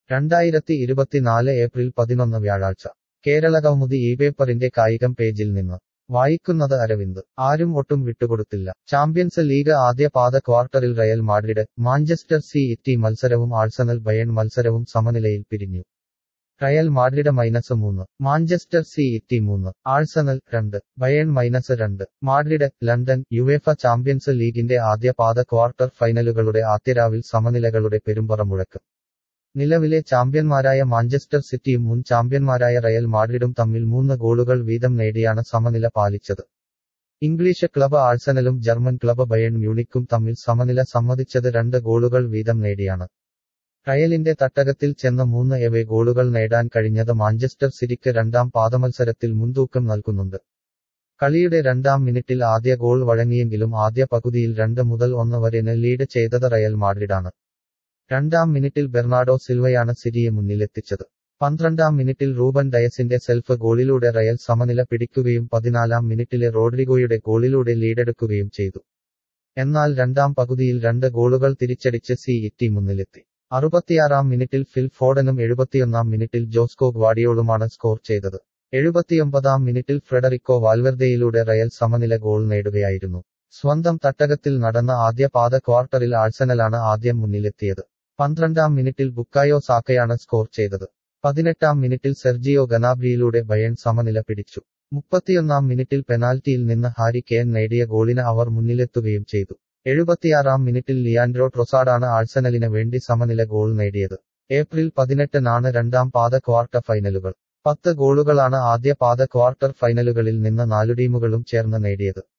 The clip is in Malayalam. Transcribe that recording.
രണ്ടായിരത്തി ഇരുപത്തിനാല് ഏപ്രിൽ പതിനൊന്ന് വ്യാഴാഴ്ച കേരള കൗമുദി ഈ പേപ്പറിന്റെ കായികം പേജിൽ നിന്ന് വായിക്കുന്നത് അരവിന്ദ് ആരും ഒട്ടും വിട്ടുകൊടുത്തില്ല ചാമ്പ്യൻസ് ലീഗ് ആദ്യ പാദ ക്വാർട്ടറിൽ Real Madrid Manchester City മത്സരവും ആഴ്സണൽ ബയൺ മത്സരവും സമനിലയിൽ പിരിഞ്ഞു റയൽ മാഡ്രിഡ് മൈനസ് മൂന്ന് മാഞ്ചസ്റ്റർ സി ഇറ്റി മൂന്ന് ആഴ്സണൽ രണ്ട് ബയൺ മൈനസ് രണ്ട് മാഡ്രിഡ് ലണ്ടൻ യുവേഫ ചാമ്പ്യൻസ് ലീഗിന്റെ ആദ്യ പാദ ക്വാർട്ടർ ഫൈനലുകളുടെ ആദ്യരാവിൽ സമനിലകളുടെ പെരുമ്പറ മുഴക്കം നിലവിലെ ചാമ്പ്യന്മാരായ മാഞ്ചസ്റ്റർ സിറ്റിയും മുൻ ചാമ്പ്യന്മാരായ റയൽ മാഡ്രിഡും തമ്മിൽ മൂന്ന് ഗോളുകൾ വീതം നേടിയാണ് സമനില പാലിച്ചത് ഇംഗ്ലീഷ് ക്ലബ് ആഴ്സണലും ജർമ്മൻ ക്ലബ് ബയൺ മ്യൂണിക്കും തമ്മിൽ സമനില സമ്മതിച്ചത് രണ്ട് ഗോളുകൾ വീതം നേടിയാണ് റയലിന്റെ തട്ടകത്തിൽ ചെന്ന മൂന്ന് എവേ ഗോളുകൾ നേടാൻ കഴിഞ്ഞത് മാഞ്ചസ്റ്റർ സിറ്റിക്ക് രണ്ടാം പാദമത്സരത്തിൽ മുൻതൂക്കം നൽകുന്നുണ്ട് കളിയുടെ രണ്ടാം മിനിറ്റിൽ ആദ്യ ഗോൾ വഴങ്ങിയെങ്കിലും ആദ്യ പകുതിയിൽ രണ്ട് മുതൽ ഒന്ന് വരെ ലീഡ് ചെയ്തത് റയൽ മാഡ്രിഡാണ് രണ്ടാം മിനിറ്റിൽ ബെർണാഡോ സിൽവയാണ് സിറ്റിയെ മുന്നിലെത്തിച്ചത് പന്ത്രണ്ടാം മിനിറ്റിൽ റൂബൻ ഡയസിന്റെ സെൽഫ് ഗോളിലൂടെ റയൽ സമനില പിടിക്കുകയും പതിനാലാം മിനിറ്റിലെ റോഡ്രിഗോയുടെ ഗോളിലൂടെ ലീഡെടുക്കുകയും ചെയ്തു എന്നാൽ രണ്ടാം പകുതിയിൽ രണ്ട് ഗോളുകൾ തിരിച്ചടിച്ച് സി ഇറ്റി മുന്നിലെത്തി അറുപത്തിയാറാം മിനിറ്റിൽ ഫിൽ ഫോഡനും എഴുപത്തിയൊന്നാം മിനിറ്റിൽ ജോസ്കോ ഗ്വാഡിയോളുമാണ് സ്കോർ ചെയ്തത് എഴുപത്തിയൊമ്പതാം മിനിറ്റിൽ ഫ്രെഡറിക്കോ വാൽവെർദയിലൂടെ റയൽ സമനില ഗോൾ നേടുകയായിരുന്നു സ്വന്തം തട്ടകത്തിൽ നടന്ന ആദ്യ പാദ ക്വാർട്ടറിൽ ആഴ്സണലാണ് ആദ്യം മുന്നിലെത്തിയത് പന്ത്രണ്ടാം മിനിറ്റിൽ ബുക്കായോ സാക്കയാണ് സ്കോർ ചെയ്തത് പതിനെട്ടാം മിനിറ്റിൽ സെർജിയോ ഗനാബ്രിയിലൂടെ ബയൺ സമനില പിടിച്ചു മുപ്പത്തിയൊന്നാം മിനിറ്റിൽ പെനാൽറ്റിയിൽ നിന്ന് ഹാരി കെയൻ നേടിയ ഗോളിന് അവർ മുന്നിലെത്തുകയും ചെയ്തു എഴുപത്തിയാറാം മിനിറ്റിൽ ലിയാൻഡ്രോ ട്രൊസാഡാണ് ആഴ്സണലിന് വേണ്ടി സമനില ഗോൾ നേടിയത് ഏപ്രിൽ പതിനെട്ടിനാണ് രണ്ടാം പാദ ക്വാർട്ടർ ഫൈനലുകൾ പത്ത് ഗോളുകളാണ് ആദ്യ പാദ ക്വാർട്ടർ ഫൈനലുകളിൽ നിന്ന് നാലു ടീമുകളും ചേർന്ന് നേടിയത്